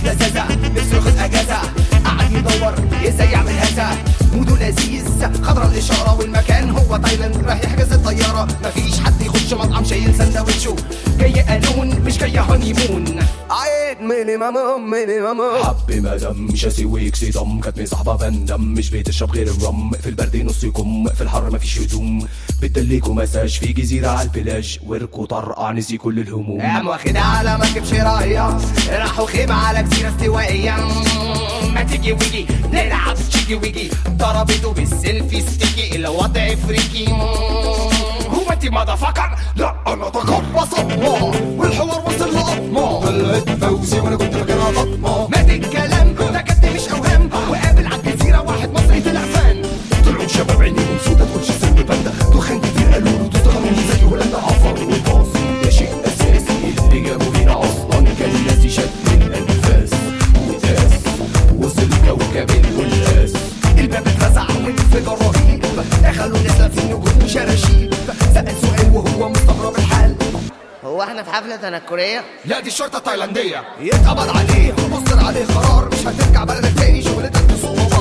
لذاذة نفسه ياخد اجازة قعد يدور ازاي يعمل هذا موده لذيذ خضرا الاشارة والمكان هو تايلاند راح يحجز الطيارة مفيش حد يخش مطعم شايل سندوتشه جاي قانون مش جاي هانيمون عيد مينيمم مينيمم حب مدام مش هسيويك صدام كانت مصاحبة فندم مش بتشرب غير الرم في البرد نص يكم في الحر مفيش هدوم بتدليكوا مساج في جزيرة على البلاج وركوا طرقع نسي كل الهموم قام واخدها على مركب شراية راحوا خيمة على جزيرة استوائية ما تيجي ويجي نلعب تشيكي ويجي ضربته بالسيلفي ستيكي الوضع فريكي هو انت ما فكر لا انا ذكر بصمة والحوار وصل لقطمة طلعت فوزي وانا كنت فاكرها فاطمة مات الكلام ده كد مش اوهام وقابل على الجزيرة واحد مصري طلع فان طلعوا شباب عينيهم سودا تقولش سلب باندا دخان كتير قالوا له تستغربوا زي هولندا عفر وباصي ده شيء اساسي اللي جابوا هنا اصلا كان الناس يشد الانفاس وداس وصل كوكب الولاس الباب اترزع وانفجار رهيب دخلوا ناس لابسين نجوم وشراشيب سأل سؤال وهو مستغرب الحال هو احنا في حفلة تنكرية؟ لا دي الشرطة التايلاندية يتقبض عليه ومصدر عليه قرار مش هترجع بلدك تاني شغلتك تصوم